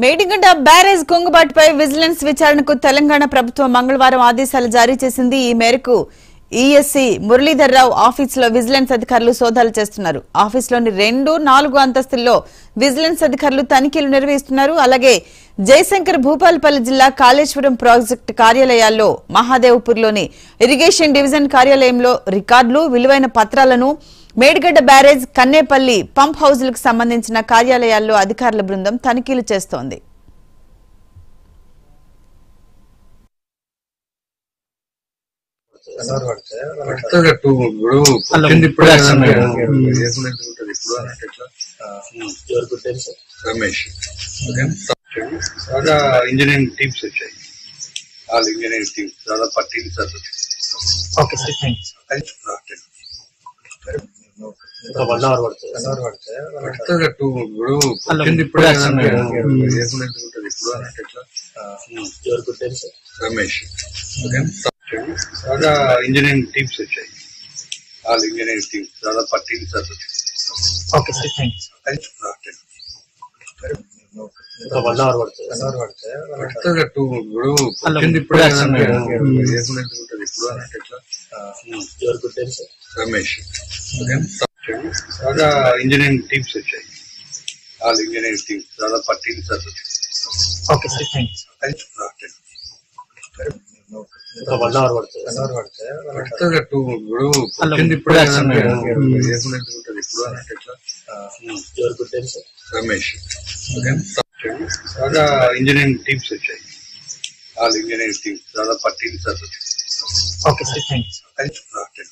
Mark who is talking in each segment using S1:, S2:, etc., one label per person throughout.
S1: Medigadda barrage కుంగుబాటుపై vigilance విచారణకు తెలంగాణ ప్రభుత్వం మంగళవారం ఆదేశాలు జారీ చేసింది ఈ మేరకు ఈఎస్సీ మురళీధర్రావు ఆఫీసులో విజిలెన్స్ అధికారులు సోదాలు చేస్తున్నారు ఆఫీసులోని రెండు నాలుగు అంతస్తుల్లో విజిలెన్స్ అధికారులు తనిఖీలు నిర్వహిస్తున్నారు అలాగే జయశంకర్ భూపాలపల్లి జిల్లా కాళేశ్వరం ప్రాజెక్టు కార్యాలయాల్లో మహాదేవ్పూర్లోని ఇరిగేషన్ డివిజన్ కార్యాలయంలో రికార్డులు విలువైన పత్రాలను మేడిగడ్డ బ్యారేజ్ కన్నేపల్లి పంప్ హౌజులకు సంబంధించిన కార్యాలయాల్లో అధికారుల బృందం తనిఖీలు చేస్తోంది
S2: పడుతుంది టూ ఇప్పుడు వచ్చింది ఇప్పుడు కదా మేడం ఏసులు ఎందుకు ఉంటుంది ఇప్పుడు అన్నట్టు ఎట్లా
S3: ఎవరికి తెలుసు
S2: రమేష్ ఓకే చాలా ఇంజనీరింగ్ టీమ్స్ వచ్చాయి వాళ్ళ ఇంజనీరింగ్ టీమ్స్ చాలా పట్టింది సార్
S3: ఓకే సార్ థ్యాంక్ ఇంకా వన్ అవర్ పడుతుంది
S2: పడుతుంది టూ ఇప్పుడు వచ్చింది ఇప్పుడు కదా మేడం ఏసులు ఎందుకు ఉంటుంది ఇప్పుడు అన్నట్టు ఎట్లా
S3: ఎవరికి తెలుసు
S2: రమేష్ ఓకే చాలా ఇంజనీరింగ్ టీమ్స్ వచ్చాయి వాళ్ళ ఇంజనీరింగ్ టీమ్స్ చాలా పట్టింది సార్
S3: ఓకే సార్ థ్యాంక్ ఇంకా వన్ అవర్ పడుతుంది
S2: పడుతుంది టూ ఇప్పుడు వచ్చింది ఇప్పుడు కదా మేడం ఏసులు ఎందుకు ఉంటుంది ఇప్పుడు అన్నట్టు ఎట్లా
S3: ఎవరికి తెలుసు
S2: రమేష్ ఓకే చాలా ఇంజనీరింగ్ టీమ్స్ వచ్చాయి వాళ్ళ ఇంజనీరింగ్ టీమ్స్ చాలా పట్టింది సార్
S3: ఓకే సార్ థ్యాంక్ ఇంకా వన్ అవర్ పడుతుంది
S2: పడుతుంది టూ ఇప్పుడు వచ్చింది ఇప్పుడు కదా మేడం ఏసులు ఎందుకు ఉంటుంది ఇప్పుడు అన్నట్టు ఎట్లా
S3: ఎవరికి తెలుసు
S2: రమేష్ ఓకే చాలా ఇంజనీరింగ్ టీమ్స్ వచ్చాయి వాళ్ళ ఇంజనీరింగ్ టీమ్స్ చాలా పట్టింది సార్
S3: ఓకే సార్ థ్యాంక్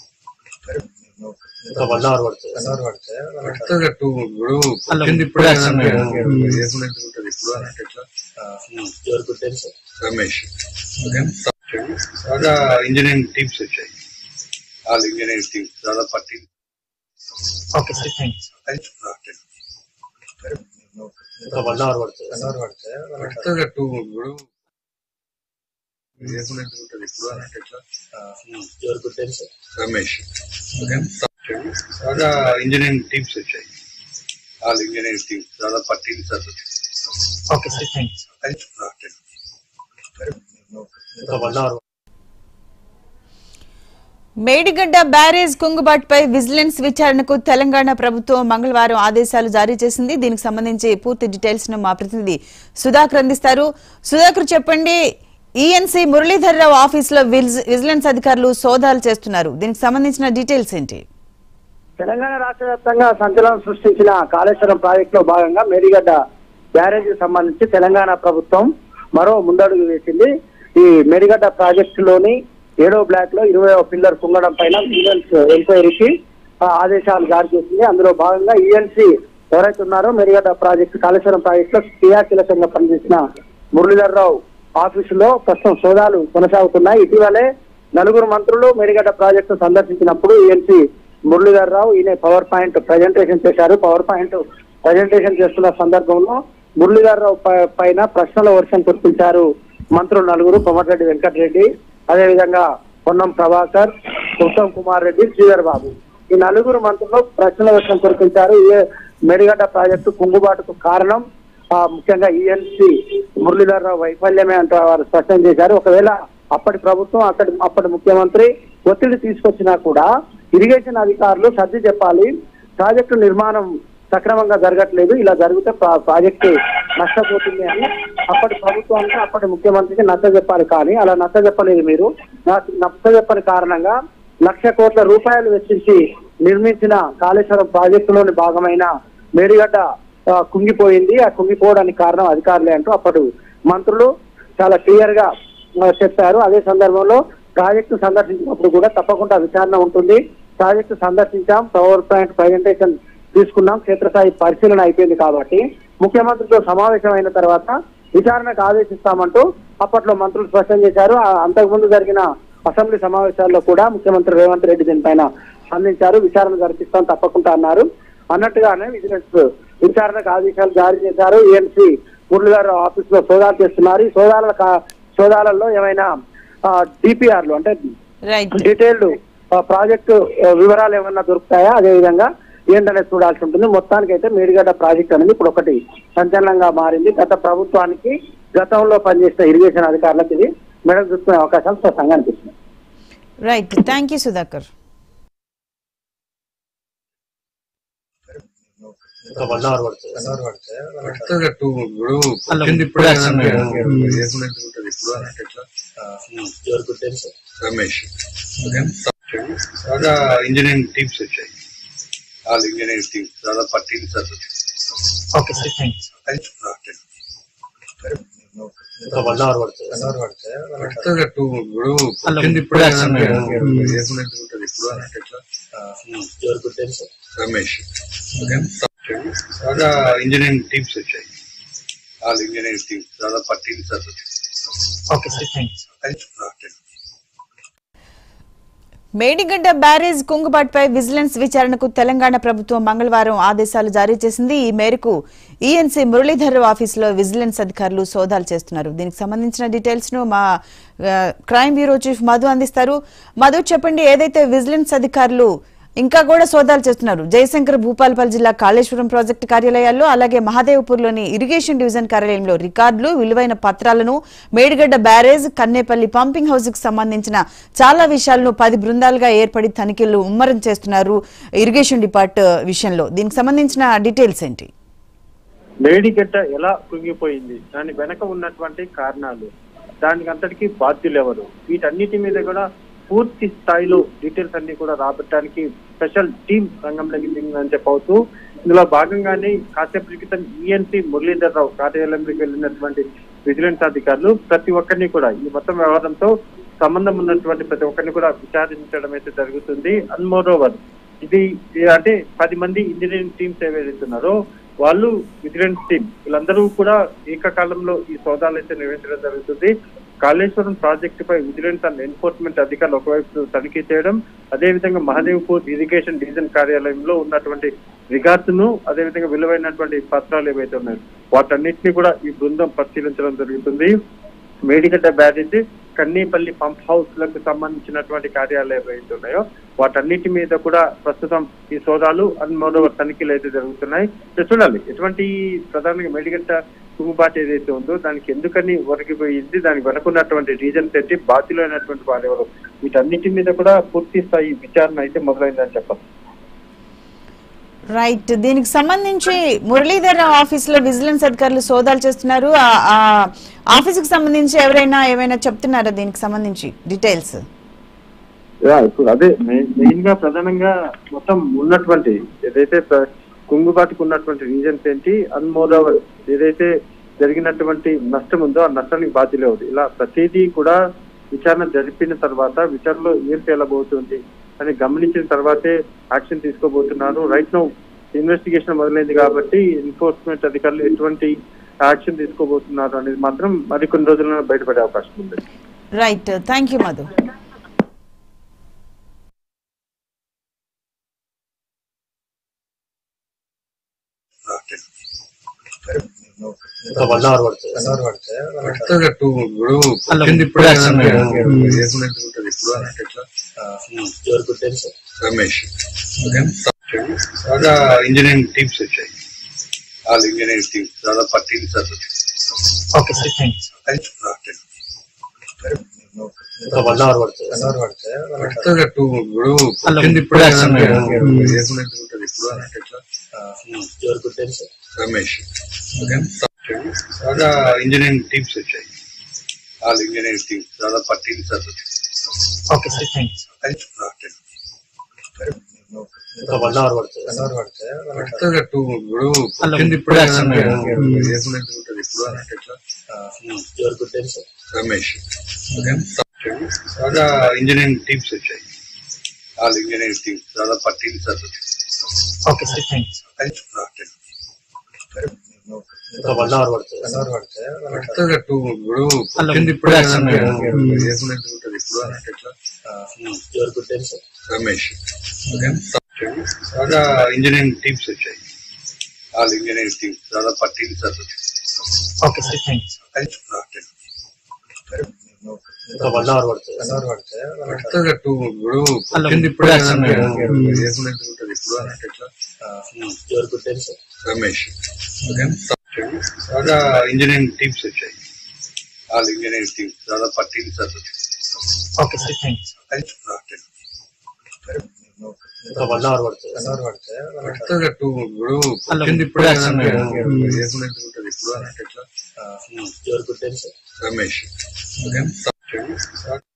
S3: ఇంకా వన్ అవర్ పడుతుంది
S2: పడుతుంది టూ ఇప్పుడు వచ్చింది ఇప్పుడు కదా మేడం ఏసులు ఎందుకు ఉంటుంది ఇప్పుడు అన్నట్టు ఎట్లా
S3: ఎవరికి తెలుసు
S2: రమేష్ ఓకే చాలా ఇంజనీరింగ్ టీమ్స్ వచ్చాయి వాళ్ళ ఇంజనీరింగ్ టీమ్స్ చాలా పట్టింది
S3: ఓకే సార్ థ్యాంక్ ఇంకా వన్ అవర్ పడుతుంది
S2: పడుతుంది టూ ఇప్పుడు ఏసులు ఎందుకు ఉంటుంది ఇప్పుడు అన్నట్టు ఎట్లా
S3: ఎవరికి తెలుసు
S2: రమేష్ ఓకే చాలా ఇంజనీరింగ్ టీమ్స్ వచ్చాయి వాళ్ళ ఇంజనీరింగ్ టీమ్స్ చాలా పట్టింది సార్
S3: ఓకే సార్ థ్యాంక్ ఇంకా వన్ అవర్
S1: మేడిగడ్డ బ్యారేజ్ కుంగుబాటుపై విజిలెన్స్ విచారణకు తెలంగాణ ప్రభుత్వం మంగళవారం ఆదేశాలు జారీ చేసింది దీనికి సంబంధించి పూర్తి డీటెయిల్స్ ను మా ప్రతినిధి సుధాకర్ అందిస్తారు సుధాకర్ చెప్పండి ఈఎన్సీ మురళీధర్రావు ఆఫీసులో విజ్- విజిలెన్స్ అధికారులు సోదాలు చేస్తున్నారు దీనికి సంబంధించిన డీటెయిల్స్ ఏంటి
S4: తెలంగాణ రాష్ట్ర వ్యాప్తంగా సంచలనం సృష్టించిన కాళేశ్వరం ప్రాజెక్టులో భాగంగా మేడిగడ్డ బ్యారేజ్ సంబంధించి తెలంగాణ ప్రభుత్వం మరో ముందడుగు వేసింది ఈ మేడిగడ్డ ప్రాజెక్టులోని ఏడో బ్లాక్ లో ఇరవై పిల్లర్ కుంగడం పైన విజిలెన్స్ ఎంక్వైరీకి ఆ, ఆదేశాలు జారీ చేసింది అందులో భాగంగా ఈఎన్సీ ఎవరైతే ఉన్నారో మేడిగడ్డ ప్రాజెక్టు కాళేశ్వరం ప్రాజెక్టులో క్రియాశీలకంగా పనిచేసిన మురళీధర్రావు ఆఫీసులో ప్రస్తుతం సోదాలు కొనసాగుతున్నాయి ఇటీవలే నలుగురు మంత్రులు మేడిగడ్డ ప్రాజెక్టు సందర్శించినప్పుడు ఈఎన్సీ మురళీధర్ రావు ఈయన పవర్ పాయింట్ ప్రజెంటేషన్ చేశారు పవర్ పాయింట్ ప్రజెంటేషన్ చేస్తున్న సందర్భంలో మురళీధర్ రావు పై- పైన ప్రశ్నల వర్షం కురిపించారు మంత్రులు నలుగురు కోమటిరెడ్డి వెంకటరెడ్డి అదేవిధంగా పొన్నం ప్రభాకర్ ఉత్తమ్ కుమార్ రెడ్డి శ్రీధర్ బాబు ఈ నలుగురు మంత్రులు ప్రశ్నల వర్షం కురిపించారు ఏ మేడిగడ్డ ప్రాజెక్టు కుంగుబాటుకు కారణం ఆ, ముఖ్యంగా ఈఎన్సీ మురళీధర్ రావు వైఫల్యమే అంటూ వారు స్పష్టం చేశారు ఒకవేళ అప్పటి ప్రభుత్వం అక్కడి అప్పటి ముఖ్యమంత్రి ఒత్తిడి తీసుకొచ్చినా కూడా ఇరిగేషన్ అధికారులు సర్ది చెప్పాలి ప్రాజెక్టు నిర్మాణం సక్రమంగా జరగట్లేదు ఇలా జరిగితే ప్రా- ప్రాజెక్టు నష్టపోతుంది అని అప్పటి ప్రభుత్వానికి అప్పటి ముఖ్యమంత్రికి నచ్చ చెప్పాలి కానీ అలా నచ్చ చెప్పలేదు మీరు నాకు నచ్చ చెప్పని కారణంగా లక్ష కోట్ల రూపాయలు వెచ్చించి నిర్మించిన కాళేశ్వరం ప్రాజెక్టులోని భాగమైన మేడిగడ్డ ఆ, కుంగిపోయింది ఆ కుంగిపోవడానికి కారణం అధికారులే అంటూ అప్పుడు మంత్రులు చాలా క్లియర్ గా ఆ, చెప్పారు అదే సందర్భంలో ప్రాజెక్టు సందర్శించినప్పుడు కూడా తప్పకుండా విచారణ ఉంటుంది ప్రాజెక్టు సందర్శించాం పవర్ పాయింట్ ప్రజెంటేషన్ తీసుకున్నాం క్షేత్రస్థాయి పరిశీలన అయిపోయింది కాబట్టి ముఖ్యమంత్రితో సమావేశమైన తర్వాత విచారణకు ఆదేశిస్తామంటూ అప్పట్లో మంత్రులు స్పష్టం చేశారు ఆ అంతకుముందు జరిగిన అసెంబ్లీ సమావేశాల్లో కూడా ముఖ్యమంత్రి రేవంత్ రెడ్డి దీనిపైన స్పందించారు విచారణ జరిపిస్తాం తప్పకుండా అన్నారు అన్నట్టుగానే విజిలెన్స్ విచారణకు ఆదేశాలు జారీ చేశారు ఏఎన్సీ మురళిగారు ఆఫీస్ లో సోదాలు చేస్తున్నారు ఈ సోదాల కా- సోదాలలో ఏమైనా డిపిఆర్లు అంటే
S1: రైట్
S4: డీటెయిల్డ్ ప్రాజెక్టు ఆ, వివరాలు ఏమన్నా దొరుకుతాయా అదేవిధంగా ఏంటనేది చూడాల్సి ఉంటుంది మొత్తానికి అయితే మేడిగడ్డ ప్రాజెక్ట్ అనేది ఇప్పుడు ఒకటి సంచలనంగా మారింది గత ప్రభుత్వానికి గతంలో పనిచేసిన ఇరిగేషన్ అధికారులకు ఇది మెడకు చూసుకునే అవకాశాలు స్పష్టంగా అనిపిస్తున్నాయి
S1: రైట్ థ్యాంక్ యూ సుధాకర్
S3: ఇంకా వన్ అవర్ పడుతుంది వన్ అవర్ పడుతుంది
S2: పడుతుంది టూ ఇప్పుడు
S3: అలా
S2: వచ్చింది ఇప్పుడు
S3: ఇప్పుడు అసలు
S2: ఏకుండా ఉంటుంది ఇప్పుడు అన్నట్టు ఎట్లా
S3: ఎవరికి తెలుసు
S2: రమేష్ చాలా ఇంజనీరింగ్ టీమ్స్ వచ్చాయి ఆల్ ఇంజనీరింగ్ టీమ్స్ చాలా పట్టింది సార్
S3: ఓకే సార్ థ్యాంక్ ఇంకా వన్ అవర్ పడుతుంది వన్ అవర్ పడుతుంది
S2: పడుతుంది టూ ఇప్పుడు
S3: అలా
S2: వచ్చింది ఇప్పుడు
S3: ఇప్పుడు అసలు
S2: ఏకుండా ఉంటుంది ఇప్పుడు అన్నట్టు ఎట్లా
S3: ఎవరికి తెలుసు
S2: రమేష్ చాలా ఇంజనీరింగ్ టీమ్స్ వచ్చాయి ఆల్ ఇంజనీరింగ్ టీమ్స్ చాలా పట్టింది sir
S3: okay sir thank
S1: Medigadda barrage కుంగుబాటుపై విజిలెన్స్ విచారణకు తెలంగాణ ప్రభుత్వం మంగళవారం ఆదేశాలు జారీ చేసింది ఈ మేరకు ఈఎన్సీ మురళీధర్ ఆఫీసులో విజిలెన్స్ అధికారులు సోదాలు చేస్తున్నారు దీనికి సంబంధించిన డీటెయిల్స్ ను మా ఆ, క్రైమ్ బ్యూరో చీఫ్ మధు అందిస్తారు మధు చెప్పండి ఏదైతే విజిలెన్స్ అధికారులు ఇంకా కూడా సోదాలు చేస్తున్నారు జయశంకర్ భూపాలపల్లి జిల్లా కాళేశ్వరం ప్రాజెక్టు కార్యాలయాల్లో అలాగే మహాదేవ్పూర్లోని ఇరిగేషన్ డివిజన్ కార్యాలయంలో రికార్డులు విలువైన పత్రాలను Medigadda barrage Kannepalli pumping house కు సంబంధించిన చాలా విషయాలను పది బృందాలుగా ఏర్పడి తనిఖీలు ముమ్మరం చేస్తున్నారు ఇరిగేషన్ డిపార్ట్ విషయంలో దీనికి సంబంధించిన డీటెయిల్స్ ఏంటి
S5: మేడిగడ్డ ఎలా కుంగిపోయింది దాని వెనక ఉన్నటువంటి కారణాలు దానికి అంతటికీ బాధ్యులు ఎవరు వీటన్నిటి మీద కూడా పూర్తి స్థాయిలో డీటెయిల్స్ అన్ని కూడా రాబట్టడానికి స్పెషల్ టీమ్ రంగంలోకి దిగిందని చెప్పవచ్చు ఇందులో భాగంగానే కాసేపు క్రితం ఈఎన్సీ మురళీధర్ రావు కార్యాలయంలోకి వెళ్ళినటువంటి విజిలెన్స్ అధికారులు ప్రతి ఒక్కరిని కూడా ఈ మొత్తం వ్యవహారంతో సంబంధం ఉన్నటువంటి ప్రతి ఒక్కరిని కూడా విచారించడం అయితే జరుగుతుంది అండ్ మోర్ ఓవర్ ఇది ఇది అంటే పది మంది ఇంజనీరింగ్ టీమ్స్ ఏవైతున్నారో వాళ్ళు విజిలెన్స్ టీం వీళ్ళందరూ కూడా ఏకకాలంలో ఈ సోదాలు అయితే నిర్వహించడం జరుగుతుంది కాళేశ్వరం ప్రాజెక్టుపై విజిలెన్స్ అండ్ ఎన్ఫోర్స్మెంట్ అధికారులు ఒకవైపు తనిఖీ చేయడం అదేవిధంగా మహదేవ్పూర్ ఇరిగేషన్ డివిజన్ కార్యాలయంలో ఉన్నటువంటి రికార్డ్స్ ను అదేవిధంగా విలువైనటువంటి పత్రాలు ఏవైతే ఉన్నాయో వాటన్నిటిని కూడా ఈ బృందం పరిశీలించడం జరుగుతుంది Medigadda barrage Kannepalli pump house లకు సంబంధించినటువంటి కార్యాలయాలు ఏవైతే ఉన్నాయో వాటన్నిటి మీద కూడా ప్రస్తుతం ఈ సోదాలు అండ్ మరోవర్ తనిఖీలు అయితే జరుగుతున్నాయి సో చూడాలి ఎటువంటి ప్రధానంగా మేడిగడ్డ కుంగుబాటు ఏదైతే ఉందో దానికి ఎందుకని ఒరిగిపోయింది దానికి వెనుకున్నటువంటి రీజన్స్ ఏంటి బాధ్యులైనటువంటి వారు ఎవరు వీటన్నిటి మీద కూడా పూర్తి స్థాయి విచారణ అయితే మొదలైందని చెప్పచ్చు
S1: రైట్ దీనికి సంబంధించి మురళీధర్ ఆఫీస్ లో విజిలెన్స్ అధికారులు సోదాలు చేస్తున్నారు ఆ- ఆ ఆఫీసుకు సంబంధించి ఎవరైనా ఏమైనా చెప్తున్నారా దీనికి సంబంధించి డీటెయిల్స్
S5: యా, ఇప్పుడు అదే మెయిన్ గా ప్రధానంగా మొత్తం ఉన్నటువంటి ఏదైతే ప్ర- కుంగుబాటుకు ఉన్నటువంటి రీజన్స్ ఏంటి అండ్ మోర్ ఓవర్ ఏదైతే జరిగినటువంటి నష్టం ఉందో ఆ నష్టానికి బాధ్యులు ఎవరు ఇలా ప్రతిదీ కూడా విచారణ జరిపిన తర్వాత విచారణలో ఏం తేలబోతుంది అని గమనించిన తర్వాతే యాక్షన్ తీసుకోబోతున్నారు రైట్ నో ఇన్వెస్టిగేషన్ మొదలైంది కాబట్టి ఎన్ఫోర్స్మెంట్ అధికారులు ఎటువంటి యాక్షన్ తీసుకోబోతున్నారు అనేది మాత్రం మరికొన్ని రోజుల్లో బయటపడే అవకాశం ఉంది
S1: రైట్ థ్యాంక్ యూ మధు
S3: ఇంకా వన్ అవర్ పడుతుంది వన్ అవర్ పడుతుంది
S2: పడుతుంది టూ ఇప్పుడు
S3: అలా
S2: వచ్చింది ఇప్పుడు
S3: ఇప్పుడు అసలు
S2: ఏకుండా ఉంటుంది ఇప్పుడు అన్నట్టు ఎట్లా
S3: ఎవరికి తెలుసు
S2: రమేష్ చాలా ఇంజనీరింగ్ టీమ్స్ వచ్చాయి ఆల్ ఇంజనీరింగ్ టీమ్స్ చాలా పట్టింది సార్
S3: ఓకే సార్ థ్యాంక్ ఇంకా వన్ అవర్ పడుతుంది వన్ అవర్ పడుతుంది
S2: పడుతుంది టూ ఇప్పుడు
S3: అలా
S2: వచ్చింది ఇప్పుడు
S3: ఇప్పుడు అసలు
S2: ఏకుండా ఉంటుంది ఇప్పుడు అన్నట్టు ఎట్లా
S3: ఎవరికి తెలుసు
S2: రమేష్ చాలా ఇంజనీరింగ్ టీమ్స్ వచ్చాయి ఆల్ ఇంజనీరింగ్ టీమ్స్ చాలా పట్టింది సార్
S3: ఓకే సార్ థ్యాంక్ ఇంకా వన్ అవర్ పడుతుంది వన్ అవర్ పడుతుంది
S2: పడుతుంది టూ ఇప్పుడు
S3: అలా
S2: వచ్చింది
S3: ఇప్పుడు
S2: ఇప్పుడు
S3: అసలు
S2: ఏకుండా ఉంటుంది ఇప్పుడు అన్నట్టు ఎట్లా
S3: ఎవరికి తెలుసు
S2: రమేష్ చాలా ఇంజనీరింగ్ టీమ్స్ వచ్చాయి ఆల్ ఇంజనీరింగ్ టీమ్స్ చాలా పట్టింది సార్
S3: ఓకే సార్ థ్యాంక్ ఇంకా వన్ అవర్ పడుతుంది వన్ అవర్ పడుతుంది
S2: పడుతుంది టూ ఇప్పుడు
S3: అలా
S2: వచ్చింది
S3: ఇప్పుడు
S2: ఇప్పుడు
S3: అసలు
S2: ఏకుండా ఉంటుంది ఇప్పుడు అన్నట్టు ఎట్లా
S3: ఎవరికి తెలుసు
S2: రమేష్ చాలా ఇంజనీరింగ్ టీమ్స్ వచ్చాయి ఆల్ ఇంజనీరింగ్ టీమ్స్ చాలా పట్టింది సార్
S3: ఓకే సార్ థ్యాంక్ ఇంకా వన్ అవర్ పడుతుంది వన్ అవర్ పడుతుంది
S2: పడుతుంది టూ ఇప్పుడు
S3: అలా
S2: వచ్చింది ఇప్పుడు
S3: ఇప్పుడు అసలు
S2: ఏకుండా ఉంటుంది ఇప్పుడు అన్నట్టు ఎట్లా
S3: ఎవరు గుర్తు తెలుసు
S2: రమేష్ ఓకే చాలా ఇంజనీరింగ్ టీమ్స్ వచ్చాయి ఆల్ ఇంజనీరింగ్ టీమ్స్ చాలా పట్టింది సార్
S3: ఓకే సార్ థ్యాంక్ ఒక వన్ అవర్ పడుతుంది వన్ అవర్ పడుతుంది
S2: టూ ఇప్పుడు
S3: హలో.
S2: వచ్చింది ఇప్పుడే
S3: ఇప్పుడు వచ్చింది.
S2: కదండి. లేకుండా ఎందుకు ఉంటుంది? ఇప్పుడు అన్నట్టు ఎట్లా
S3: ఎవరు గుర్తు తెలుసు
S2: రమేష్ ఓకే